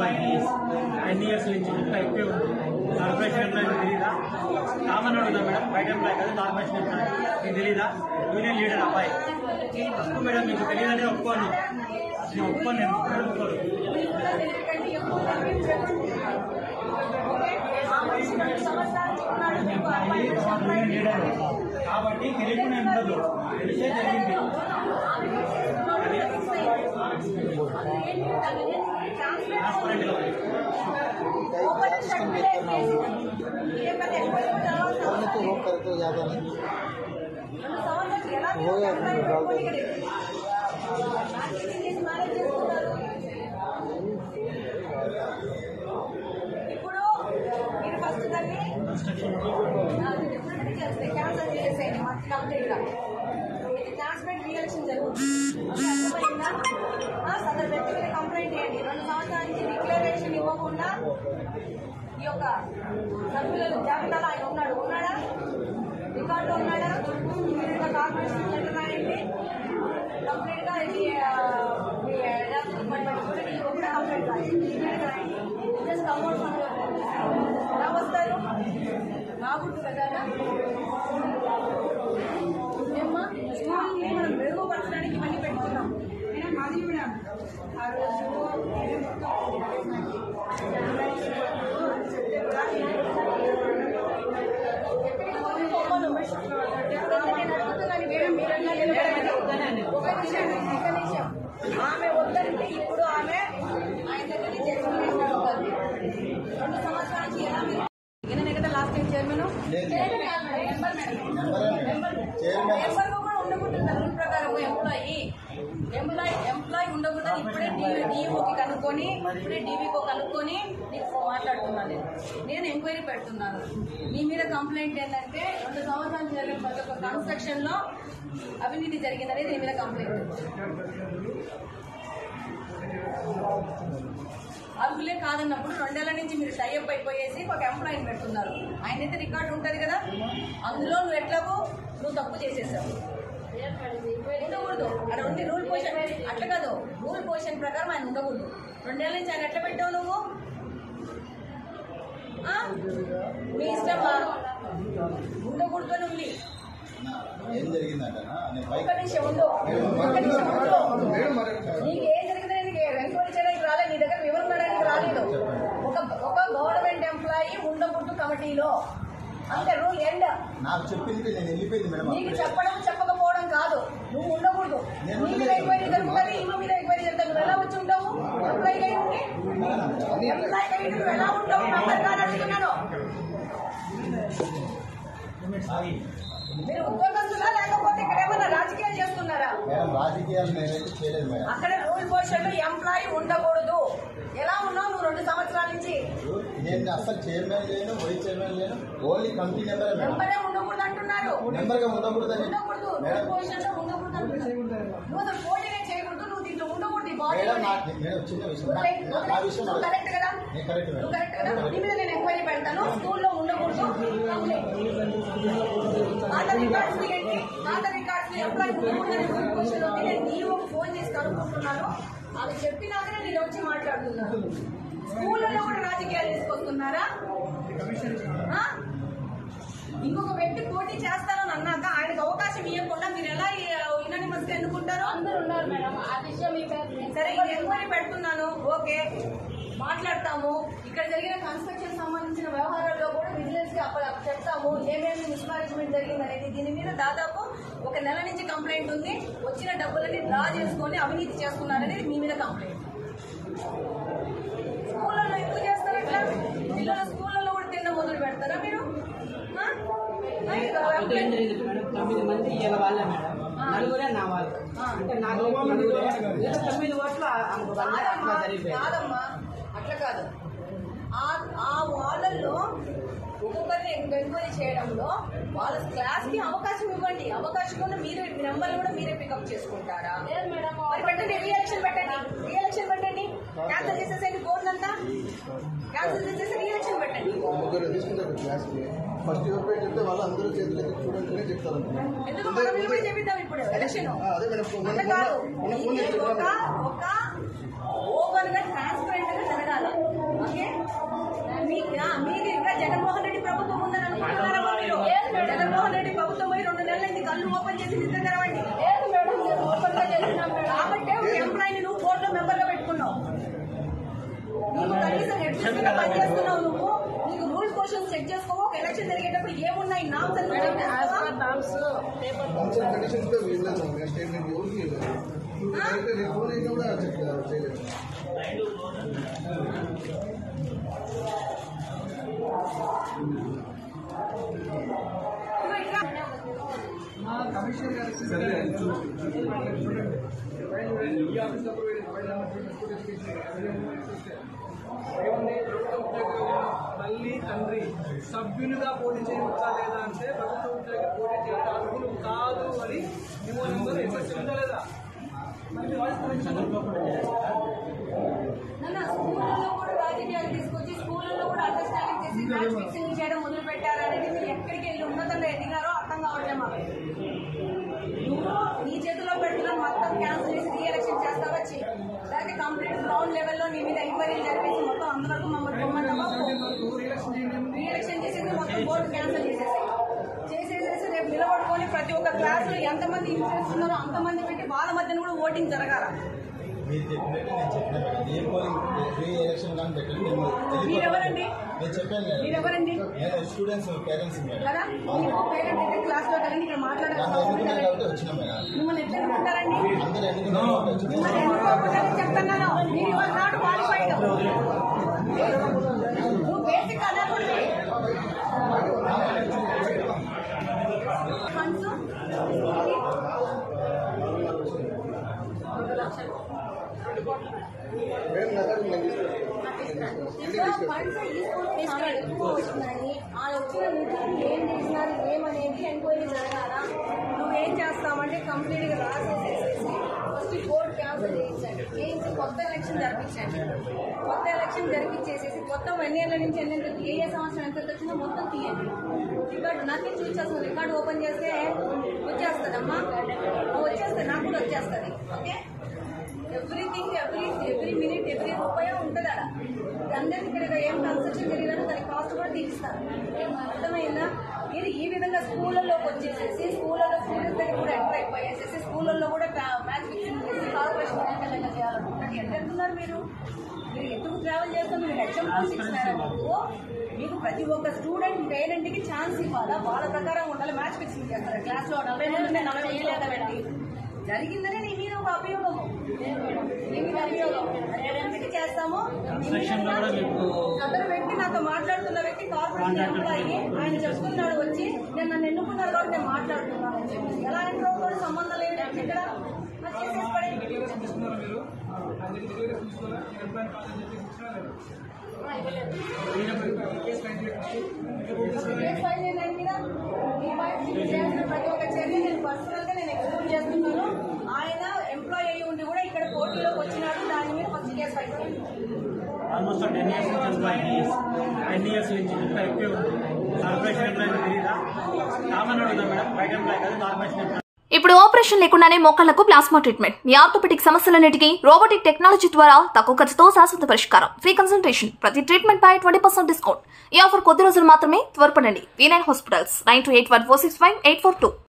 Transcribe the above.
Employee ten years నుంచి ఇంకా ఎక్కువే ఉంది కార్పొరేషన్ ఎంప్లాయీ మీకు తెలీదా కామన్ అడుగుదా మేడం బయట ఎంప్లాయీ కదా కార్పొరేషన్ ఎంప్లాయీ మీకు తెలీదా యూనియన్ లీడర్ అబ్బాయి తప్పు మేడం మీకు తెలియదని ఒప్పుకోను నేను ఒప్పుకోను నేను ఒప్పుకోను, ఒప్పుకోను యూనియన్ లీడర్ కాబట్టి తెలియకుండా ఉండదు తెలిసే జరిగింది ట్రాన్స్పరెంట్ గా ఉంది. होने तो वो करते ज्यादा नहीं ఇప్పుడు మీరు ఫస్ట్ దాన్ని క్యాన్సల్ చేసేయండి మొత్తం కంప్లీట్గా ఇది ట్రాన్స్పరెంట్ రియాక్షన్ జరుగుతుంది అర్థమైందా ఆ, సదరు వ్యక్తి మీద కంప్లైంట్ చేయండి రెండు సంవత్సరాల నుంచి డిక్లరేషన్ ఇవ్వకుండా ఈ యొక్క సభ్యుల జాబితాలో ఆయన ఉన్నాడు ఉన్నాడా రికార్డులో ఉన్నాడా ఇమీడియట్గా కార్పొరేషన్ లెటర్ రాయండి కంప్లీట్ గా ఇది ఆ, మీ ఎడాప్ట్ డిపార్ట్మెంట్ కూడా మీకు కూడా కంప్లైంట్ రాయండి ఇమీడియట్గా రాయండి జస్ట్ అమౌంట్ ఫండ్ ఎలా వస్తారు బాగుంటు కదా ఏమ్మా స్కూల్ని మనం మెరుగుపరచడానికి ఇవన్నీ పెట్టుకున్నాం మేడం మాది కూడా ఆ రోజు ఆమె వద్దంటే ఇప్పుడు ఆమె ఆయన దగ్గర నుంచి ఎక్స్ప్లెనేషన్ అడుగుతుంది రెండు సంవత్సరాల నుంచి ఎలా మీరు ఈయననే కదా last time chairman member madam chairman member కూడా ఉండకూడదు రూల్ ప్రకారం ఎంప్లాయీ ఎంప్లాయీ ఎంప్లాయీ ఉండకూడదు ఇప్పుడే డిఓకి కనుక్కొని ఇప్పుడే డీవీకో కనుక్కొని నీకు మాట్లాడుతున్నాను నేను నేను ఎంక్వైరీ పెడుతున్నాను మీ మీద కంప్లైంట్ ఏంటంటే రెండు సంవత్సరాలు జరిగిన ప్రతి ఒక్క కన్స్ట్రక్షన్ లో అవినీతి జరిగిందనేది నీ మీద కంప్లైంట్ అర్హులే కాదన్నప్పుడు రెండేళ్ల నుంచి మీరు టైఅప్ అయిపోయేసి ఒక ఎంప్లాయీని పెడుతున్నారు ఆయన అయితే రికార్డు ఉంటుంది కదా అందులో నువ్వు ఎట్లాగో నువ్వు తప్పు చేసేసావు ఉండకూడదు అక్కడ ఉంది రూల్ పొజిషన్ అట్లా కాదు రూల్ పొజిషన్ ప్రకారం ఆయన ఉండకూడదు రెండేళ్ల నుంచి ఆయన ఎట్లా పెట్టావు నువ్వు ఆ? మీ ఇష్టమా ఉండకూడదు అని ఉంది ఏం జరిగిందంటనా నేను ఒక్క బైక్ నిమిషం ఉండు ఒక్క నిమిషం ఉండు నీకు ఏం జరిగిందని నీకు ఎంక్వైరీ చేయడానికి రాలేదు నీ దగ్గర వివరణ ఇవ్వడానికి రాలేదు ఒక ఒక గవర్నమెంట్ ఎంప్లాయీ ఉండకూడదు కమిటీలో అంతే రూల్ ఎండ్ నాకు చెప్పింది నేను వెళ్ళిపోయింది మేడం నీకు అప్పుడే. చెప్పడం చెప్పకపోవడం కాదు నువ్వు ఉండకూడదు నేను నీ మీద ఎంక్వైరీ జరుగుతుంది ఇల్లు మీద ఎంక్వైరీ జరుగుతుంది నువ్వు ఎలా వచ్చి ఉంటావు ఎంప్లాయీ అయి ఉండి ఎంప్లాయీ అయి ఉండి నువ్వు ఎలా ఉంటావు నంబర్ కాదు అడుగుతున్నాను మీరు ఉద్యోగస్తులా లేకపోతే ఇక్కడ ఏమన్నా రాజకీయాలు చేస్తున్నారా మేడం రాజకీయాలు నేనైతే చేయలేదు మేడం అక్కడ రూల్ పొజిషన్ లో ఎంప్లాయీ ఉండకూడదు ఎలా ఉన్నావు నువ్వు రెండు సంవత్సరాల నుంచి నేను అసలు చైర్మన్ లేను వైస్ చైర్మన్ లేను ఓన్లీ కమిటీ నెంబరే మేడం మెంబరే ఉండకూడదు అంటున్నారు నెంబర్ గా ఉండకూడదని ఉండకూడదు రూల్ మేడం పొజిషన్ లో ఉండకూడదు అంటున్నారు నువ్వు అసలు పోటీనే చేయకూడదు నువ్వు దీంట్లో ఉండకూడదు ఈ బాడీ మేడం నాకు మేడం చిన్న విషయం నా- నా విషయం నువ్వు కరెక్ట్ కదా నేను కరెక్ట్ మేడం నువ్వు కరెక్ట్ కదా నీ మీద నేను ఎంక్వైరీ పెడతాను స్కూల్లో ఉండకూడదు పాత రికార్డ్స్ తీయండి పాత రికార్డ్స్ ఎంప్లాయీ ఉండకూడదని రూల్ పొజిషన్ ఉంది నేను నీవు ఫోన్ చేసి కనుక్కుంటున్నాను అది చెప్పినాకనే నేను వచ్చి మాట్లాడుతున్నాను స్కూళ్ళలో కూడా రాజకీయాలు తీసుకొస్తున్నారా ఆ? ఇంకొక వ్యక్తి పోటీ చేస్తానని అన్నాక ఆయనకు అవకాశం ఇవ్వకుండా మీరు ఎలా యునానిమస్ గా ఎన్నుకుంటారు అందరూ ఉన్నారు మేడం ఆ విషయం సరే ఇది ఎంక్వైరీ పెడుతున్నాను ఓకే మాట్లాడతాము ఇక్కడ జరిగిన కన్స్ట్రక్షన్ సంబంధించిన వ్యవహారాల్లో కూడా విజిలెన్స్ కి అప్ప చెప్తాము ఏమేమి మిస్మానేజ్మెంట్ జరిగింది అనేది దీని మీద దాదాపు ఒక నెల నుంచి కంప్లైంట్ ఉంది వచ్చిన డబ్బులని డ్రా చేసుకొని అవినీతి చేస్తున్నారనేది మీ మీద కంప్లైంట్ స్కూళ్ళలో ఎక్కువ చేస్తారు ఇట్లా పిల్లలు స్కూళ్ళలో కూడా తిన్న మొదలు పెడతారా మీరు ఆ? ఆ, ఇది పొద్దున ఏం జరిగింది మేడం తొమ్మిది మంది ఇలా వాళ్ళే మేడం నలుగురే నా వాళ్ళు అంటే నాకు నలుగురే ఏదో తొమ్మిది ఓట్లు ఆమెకు వాళ్ళే కాదమ్మా అట్లా జరిగిపోయింది కాదమ్మా అట్లా కాదు ఆ ఆ వాళ్ళల్లో ఒక్కొక్కరిని ఎంక్వైరీ చేయడంలో వాళ్ళ క్లాస్ కి అవకాశం ఇవ్వండి అవకాశం కూడా మీరే నెంబర్ కూడా మీరే పికప్ చేసుకుంటారా మరి పెట్టండి రీఎలక్షన్ పెట్టండి రీఎలక్షన్ పెట్టండి క్యాన్సిల్ చేసేసేయండి బోర్డు అంతా క్యాన్సిల్ చేసేసి రీఎలక్షన్ పెట్టండి ముగ్గురు తీసుకుంటారు క్లాస్కి ఫస్ట్ ఎవరు పేరు చెప్తే వాళ్ళు అందరూ చేతులు ఎత్తి చూడండినే చెప్తారు ఎందుకు మనం ఇల్లు కూడా చేపిద్దాం ఇప్పుడు ఎలక్షన్ అదే మేడం మొన్న అట్లా కాదు మొన్న ఫోన్ చేసి ఇది ఒక చెప్పాను ఒక ఓపెన్ గా ట్రాన్స్పరెంట్ గా జరగాలి ఆఫీస్ లో పని చేస్తున్నావు నువ్వు నీకు రూల్స్ క్వశ్చన్ చెక్ చేసుకోవు ఒక ఎలక్షన్ జరిగేటప్పుడు ఏమున్నాయి నామ్స్ అని నువ్వు చెప్తావా? మంచి కండిషన్స్తో వీళ్ళదు స్టేట్మెంట్ ఎవరికి వెళ్ళదు అయితే రేపు ఫోన్ అయినా కూడా చెప్పలేదు చేయలేదు ఇదిగో ఇట్లా. ఏముంది ప్రభుత్వ ఉద్యోగంలో తల్లి తండ్రి సభ్యులుగా పోటీ చేయవచ్చా లేదా అంటే ప్రభుత్వ ఉద్యోగి పోటీ చేయడం అర్హులు కాదు అని నిమోనంలో ఎస్ఎస్సీ ఉందా లేదా మరి మీ వాయిస్ నాన్న, స్కూళ్ళలో కూడా రాజకీయాలు తీసుకొచ్చి స్కూళ్ళలో కూడా అండర్స్టాండింగ్ చేసి మ్యాచ్ ఫిక్సింగ్ చేయడం మొదలు పెట్టారనేది మీరు ఎక్కడికి వెళ్ళి ఉన్నతంగా ఎదిగారో అర్థం కావట్లే మాకు నువ్వు నీ చేతిలో పెడుతున్న మొత్తం క్యాన్సిల్ చేసి రీ ఎలక్షన్ చేస్తావా చెయ్యి లేకపోతే కంప్లీట్ గ్రౌండ్ లెవెల్లో నీ మీద ఎంక్వైరీలు జరిపేసి మొత్తం అందరికీ మమ్మల్ని పొమ్మంటావా రీ ఎలక్షన్ చేసేసి మొత్తం బోర్డు క్యాన్సిల్ చేసేసి చేసేసేసి రేపు నిలబడుకొని ప్రతి ఒక్క క్లాసులో ఎంతమంది ఇంట్రెస్ట్ ఉన్నారో అంతమంది పెట్టి వాళ్ళ మధ్యన కూడా ఓటింగ్ జరగాల మీరు చెప్పినట్టు నేను చెప్పిన మేడం ఏ పోలింగ్ రీ ఎలక్షన్ కానీ పెట్టండి మేము వెళ్ళిపోతాం. మీరెవరండి? నేను చెప్పాను మేడం మీరెవరండి నేను స్టూడెంట్స్ పేరెంట్స్ మేడం కదా మీరు పేరెంట్ అయితే క్లాస్ లో కలిగి ఇక్కడ మాట్లాడాల్సిన నన్ను అవసరం ఎన్నుకున్నారు లేదు. కాబట్టి వచ్చినాం మేడం మిమ్మల్ని ఎట్లా ఎన్నుకుంటారండి అందరూ ఎన్నుకున్నారు కాబట్టి వచ్చినాం మిమ్మల్ని ఎన్నుకోకూడదని చెప్తున్నాను మీరు ఇవాళ నాట్ క్వాలిఫైడ్ నువ్వు బేసిక్ అనకూడదు ఫండ్స్ మేము నగరం నేను తీసుకెళ్తాను. ఫండ్స్ తీసుకొని చాలా ఎక్కువ వచ్చిందని ఆ వచ్చిన నిధులు ఏం చేసినారు ఏమనేది ఎంక్వైరీ జరగాల నువ్వేం చేస్తావంటే కంప్లీట్ గా రాసేసేసేసి ఫస్ట్ కోర్టు క్యాన్సిల్ చేయించండి చేయించి కొత్త ఎలక్షన్ జరిపించండి కొత్త ఎలక్షన్ జరిపించేసేసి మొత్తం ఎన్ని ఏళ్ళ నుంచి ఎన్ని ఏళ్ళ- ఏ ఏ సంవత్సరం ఎంత వచ్చిందో మొత్తం తీయండి రికార్డు నాకే చూసేస్తుంది రికార్డు ఓపెన్ చేస్తే వచ్చేస్తుందమ్మా వచ్చేస్తుంది నాకు కూడా వచ్చేస్తుంది okay everything every every minute every రూపాయి ఉంటుంది అక్కడ అందరికి ఇక్కడ ఏం కన్స్ట్రక్షన్ జరిగినా దాని కాస్ట్ కూడా తీరుస్తారు అర్థమైందా మీరు ఈ విధంగా స్కూళ్ళలోకి వచ్చేసేసి స్కూళ్ళలో స్టూడెంట్స్ దగ్గర కూడా ఎంటర్ అయిపోయేసేసి స్కూళ్ళల్లో కూడా మ్యాచ్ ఫిక్సింగ్ చేసి కార్పొరేషన్ ఎమ్మెల్యేగా చేయాలనుకుంటున్నారు ఎంత వెళ్తున్నారు మీరు మీరు ఎందుకు ట్రావెల్ చేస్తున్నారు మీరు హెచ్ఎం ఇస్తున్నారా మీకు మీకు ప్రతి ఒక్క స్టూడెంట్ పేరెంట్ కి ఛాన్స్ ఇవ్వాలా వాళ్ళ ప్రకారం ఉండాలి మ్యాచ్ ఫిక్సింగ్ చేస్తారు క్లాస్ లో నలభై మంది ఉంటే నలభై మంది లేదా పెట్టి జరిగిందనే నీ మీద ఒక అభియోగము నీ మీద అభియోగం ఎంతకి చేస్తామో కన్స్ట్రక్షన్ లో కూడా మీకు అందరూ వ్యక్తి నాతో మాట్లాడుతున్న వ్యక్తి కార్పొరేషన్ ఎంప్లాయీ ఆయన చెప్తున్నాడు వచ్చి నేను నన్ను ఎన్నుకున్నారు కాబట్టి నేను మాట్లాడుతున్నాను అని చెప్పి ఎలా ఎంటర్ అవుతాడు సంబంధం లేదు ఇక్కడ నాకు చేసేసి పడేయండి. తీసుకున్నారు మీరు ఆయన దగ్గర దగ్గర తీసుకున్నారా ఎంప్లాయ్ కాదని చెప్పి ఇచ్చినా లేదు కేసు ఫైల్ చేయండి కేసు ఫైల్ చేయండి ఆయన మీద. మీ వైఫ్ మీరు చేసిన ప్రతి ఒక్క చర్య నేను పర్సనల్ గా నేను ఎక్స్ప్లోర్ చేస్తున్నాను ఆయన ఎంప్లాయ్ అయ్యి ఉండి కూడా ఇక్కడ కోర్టులోకి వచ్చినాడు దాని మీద ఫస్ట్ కేసు ఫైల్ చేయండి ఆల్మోస్ట్ టెన్ ఇయర్స్ నుంచి ఎంప్లాయీస్ టెన్ ఇయర్స్ నుంచి ఇంకా ఎక్కువే ఉంది కార్పొరేషన్ ఎంప్లాయీ తెలియదా కామన్ అడుగుదాం మేడం బయట ఎంప్లాయీ కదా కార్పొరేషన్ ఎంప్లాయీ ఇప్పుడు ఆపరేషన్ లేకుండానే మోకాళ్లకు ప్లాస్మా ట్రీట్మెంట్ మీ ఆర్థోపెటిక్ సమస్యలన్నిటికీ రోబోటిక్ టెక్నాలజీ ద్వారా తక్కువ ఖర్చుతో శాశ్వత పరిష్కారం ఫ్రీ కన్సల్టేషన్ ప్రతి ట్రీట్మెంట్ పై ట్వంటీ పర్సెంట్ డిస్కౌంట్ ఈ ఆఫర్ కొద్ది రోజులు మాత్రమే త్వరపడండి V nine hospitals nine two eight one four six five eight four two